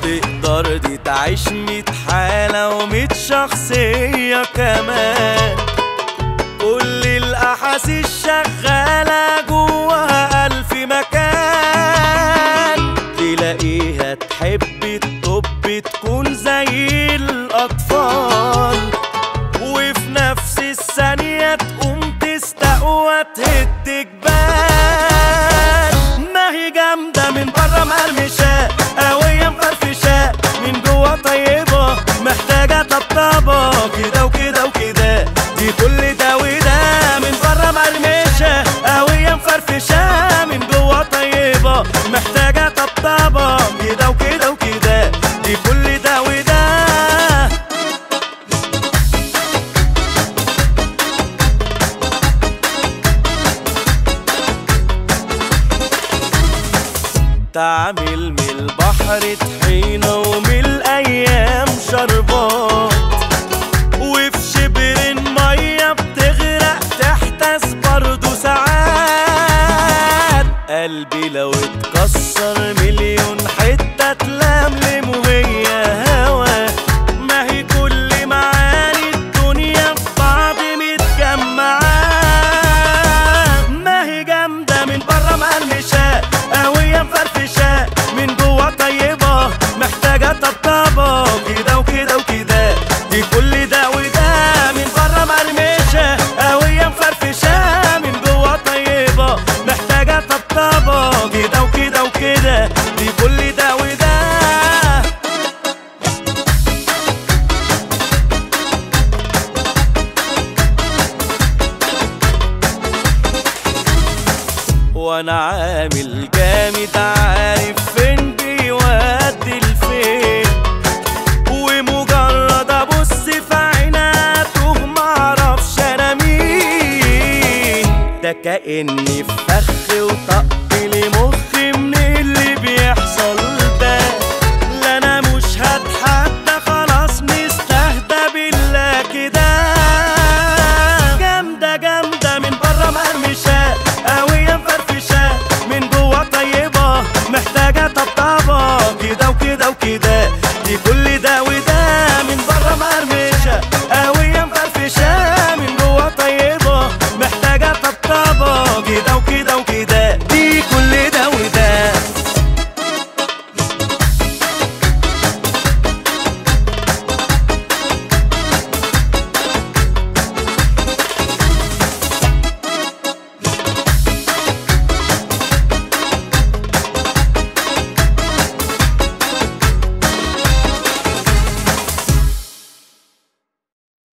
تقدر دي تعيش ميت حالة وميت شخصية كمان كل الأحاسيس شغالة جواها ألف مكان تلاقيها تحب الطب تكون زي الأطفال وفي نفس الثانية تقوم تستقوى تهد جبال ما هي جامدة من بره مقرمشة قوية مفرفشة من جوه طيبة محتاجة طبطبة كده وكده وكده دي كل ده وده من بره مقرمشة قوية مفرفشة من جوه طيبة محتاجة طبطبة كده وكده وكده دي كل ده وده تعمل من البحر طحينة ومن الأيام شربات وفي شبر مية بتغرق تحتس برضه ساعات قلبي لو اتكسر مليون حتة تلملم وهي هوا ما هي كل معاني الدنيا في بعض متجمعة ما هي جامدة من بره مقرمشة قوية مفرفشة من جوه طيبة محتاجة طبطبة كده وكده وكده دي كل ده وده من بره مقرمشة قوية مفرفشة من جوه طيبة محتاجة طبطبة كده وكده وكده دي كل ده وده وانا عامل جامد عارف فين بيودي لفين ومجرد ابص في عينها توه معرفش انا مين ده كاني في فخ وطرف